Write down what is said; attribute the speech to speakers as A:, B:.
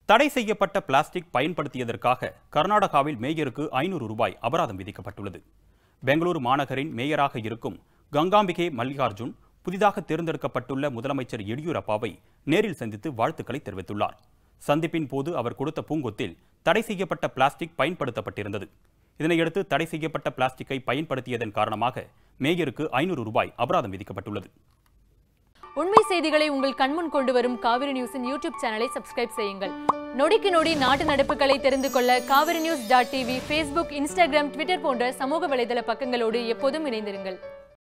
A: தடை செய்யப்பட்ட பிளாஸ்டிக் பயன்படுத்தியதற்காக கர்நாடகாவில் மேயருக்கு ஐநூறு ரூபாய் அபராதம் விதிக்கப்பட்டுள்ளது பெங்களூரு மாநகரின் மேயராக இருக்கும் கங்காம்பிகே மல்லிகார்ஜுன் புதிதாக தேர்ந்தெடுக்கப்பட்டுள்ள முதலமைச்சர் எடியூரப்பாவை நேரில் சந்தித்து வாழ்த்துக்களை தெரிவித்துள்ளார் சந்திப்பின் போது அவர் கொடுத்த பூங்கொத்தில் தடை செய்யப்பட்ட பிளாஸ்டிக் பயன்படுத்தப்பட்டிருந்தது இதனையடுத்து தடை செய்யப்பட்ட பிளாஸ்டிக்கை பயன்படுத்தியதன் காரணமாக மேயருக்கு ஐநூறு ரூபாய் அபராதம் விதிக்கப்பட்டுள்ளது
B: உண்மை செய்திகளை உங்கள் கண்முன் கொண்டு வரும் காவிரி நியூஸின் யூடியூப் சேனலை சப்ஸ்கிரைப் செய்யுங்கள் நொடிக்கு நொடி நாட்டு நடப்புகளை தெரிந்து கொள்ள Kaveri news dot TV Facebook Instagram Twitter போன்ற சமூக வலைதள பக்கங்களோடு எப்போதும் இணைந்திருங்கள்